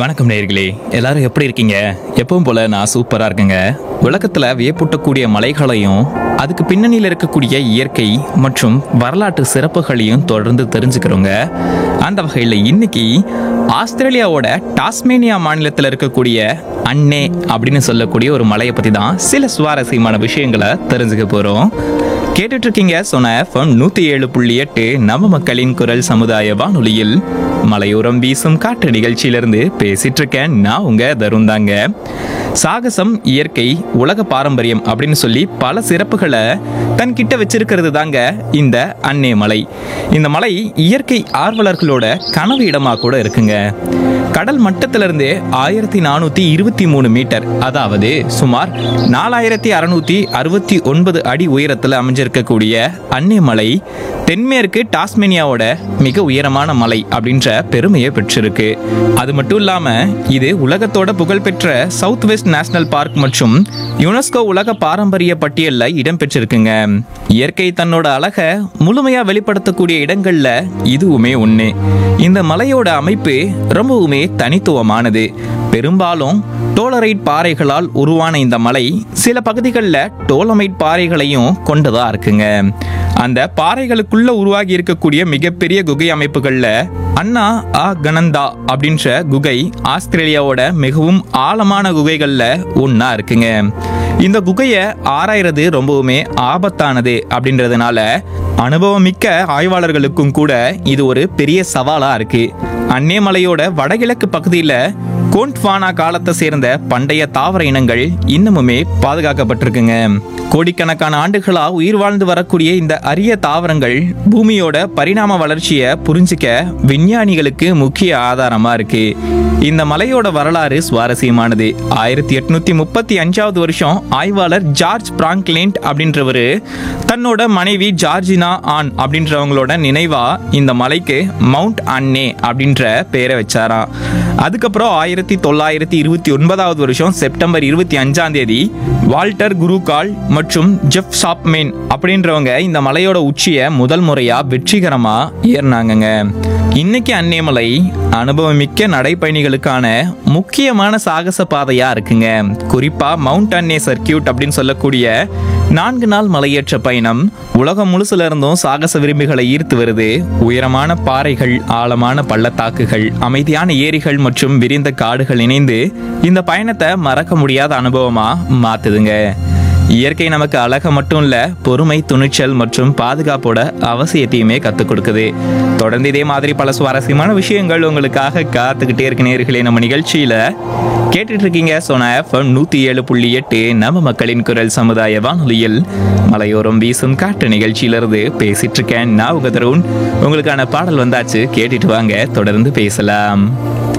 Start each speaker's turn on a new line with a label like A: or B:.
A: வணக்கம் நேயர்களே எல்லாரும் எப்படி இருக்கீங்க எப்பவும் போல நான் சூப்பரா இருக்கேங்க உலகத்துல வியப்பூட்டக்கூடிய மலைகளையும் அதுக்கு பின்னணியில் இருக்கக்கூடிய இயற்கை மற்றும் வரலாற்று சிறப்புகளையும் தொடர்ந்து தெரிஞ்சுக்கிறோங்க அந்த வகையில் இன்னைக்கு ஆஸ்திரேலியாவோட டாஸ்மேனியா மாநிலத்தில் இருக்கக்கூடிய அன்னே அப்படின்னு சொல்லக்கூடிய ஒரு மலையை பத்தி தான் சில சுவாரஸ்யமான விஷயங்களை தெரிஞ்சுக்க போறோம் கேட்டுட்டு இருக்கீங்க சொன்ன எஃப்எம் நூத்தி ஏழு புள்ளி எட்டு நம்ம மக்களின் குரல் சமுதாய வானொலியில் மலையோரம் வீசும் காற்று நிகழ்ச்சியிலிருந்து பேசிட்டு இருக்கேன் நான் உங்க தருண் தாங்க சாகசம் இயற்கை உலக பாரம்பரியம் அப்படின்னு சொல்லி பல சிறப்புகளை தன்கிட்ட வச்சிருக்கிறது தாங்க இந்த அன்னே மலை இந்த மலை இயற்கை ஆர்வலர்களோட கனவு இடமா கூட இருக்குங்க கடல் மட்டத்திலிருந்து ஆயிரத்தி நானூத்தி இருபத்தி மூணு மீட்டர் அதாவது சுமார் நாலாயிரத்தி அறுநூத்தி அறுபத்தி ஒன்பது அடி உயரத்தில் அமைஞ்சிருக்கக்கூடிய அன்னே மலை தென்மேற்கு டாஸ்மேனியாவோட மிக உயரமான மலை அப்படின்ற பெருமையை பெற்றிருக்கு அது மட்டும் இல்லாம இது உலகத்தோட புகழ்பெற்ற சவுத் வெஸ்ட் நேஷனல் பார்க் மற்றும் யுனெஸ்கோ உலக பாரம்பரிய பட்டியல்ல இடம் பெற்றிருக்குங்க இயற்கை தன்னோட அழகை முழுமையா வெளிப்படுத்தக்கூடிய இடங்கள்ல இதுவுமே ஒண்ணு இந்த மலையோட அமைப்பு ரொம்பவுமே தனித்துவமானது பெரும்பாலும் டோலரைட் பாறைகளால் உருவான இந்த மலை சில பகுதிகளில் டோலமைட் பாறைகளையும் கொண்டதா இருக்குங்க அந்த பாறைகளுக்குள்ள உருவாகி இருக்கக்கூடிய மிகப்பெரிய குகை அமைப்புகள்ல அண்ணா ஆ கனந்தா அப்படின்ற குகை ஆஸ்திரேலியாவோட மிகவும் ஆழமான குகைகள்ல ஒண்ணா இருக்குங்க இந்த குகையை ஆராயறது ரொம்பவுமே ஆபத்தானது அப்படின்றதுனால அனுபவமிக்க ஆய்வாளர்களுக்கும் கூட இது ஒரு பெரிய சவாலா இருக்கு அன்னேமலையோட வடகிழக்கு பகுதியில கோண்ட்வானா காலத்தை சேர்ந்த பண்டைய தாவர இனங்கள் இன்னமுமே பாதுகாக்கப்பட்டிருக்குங்க கோடிக்கணக்கான ஆண்டுகளா உயிர் வாழ்ந்து வரக்கூடிய இந்த அரிய தாவரங்கள் பூமியோட பரிணாம வளர்ச்சியை புரிஞ்சிக்க விஞ்ஞானிகளுக்கு முக்கிய ஆதாரமா இருக்கு இந்த மலையோட வரலாறு சுவாரஸ்யமானது ஆயிரத்தி எட்நூத்தி முப்பத்தி அஞ்சாவது வருஷம் ஆய்வாளர் ஜார்ஜ் பிராங்க்லிண்ட் அப்படின்றவரு தன்னோட மனைவி ஜார்ஜினா ஆன் அப்படின்றவங்களோட நினைவா இந்த மலைக்கு மவுண்ட் அன்னே அப்படின்ற பெயரை வச்சாராம் அதுக்கப்புறம் ஆயிரத்தி தொள்ளாயிரத்தி இருபத்தி ஒன்பதாவது வருஷம் செப்டம்பர் இருபத்தி அஞ்சாம் தேதி வால்டர் குருகால் மற்றும் ஜெஃப் ஷாப்மேன் அப்படின்றவங்க இந்த மலையோட உச்சியை முதல் முறையா வெற்றிகரமா ஏறினாங்கங்க இன்னைக்கு அன்னியமலை அனுபவமிக்க நடைப்பயணிகளுக்கான முக்கியமான சாகச பாதையா இருக்குங்க குறிப்பா மவுண்ட் அன்னே சர்க்கியூட் அப்படின்னு சொல்லக்கூடிய நான்கு நாள் மலையேற்ற பயணம் உலகம் முழுசுல இருந்தும் சாகச விரும்பிகளை ஈர்த்து வருது உயரமான பாறைகள் ஆழமான பள்ளத்தாக்குகள் அமைதியான ஏரிகள் மற்றும் விரிந்த காடுகள் இணைந்து இந்த பயணத்தை மறக்க முடியாத அனுபவமா மாத்துதுங்க இயற்கை நமக்கு அழக மட்டும் இல்ல பொறுமை துணிச்சல் மற்றும் பாதுகாப்போட அவசியத்தையுமே கற்றுக் கொடுக்குது தொடர்ந்து இதே மாதிரி பல சுவாரஸ்யமான விஷயங்கள் உங்களுக்காக காத்துக்கிட்டே இருக்க நேர்களே நம்ம நிகழ்ச்சியில கேட்டுட்டு இருக்கீங்க சோனா எஃப்எம் நூத்தி ஏழு புள்ளி எட்டு நம்ம மக்களின் குரல் சமுதாய வானொலியில் மலையோரம் வீசும் காட்டு நிகழ்ச்சியிலிருந்து பேசிட்டு இருக்கேன் நான் உங்க தருண் உங்களுக்கான பாடல் வந்தாச்சு கேட்டுட்டு வாங்க தொடர்ந்து பேசலாம்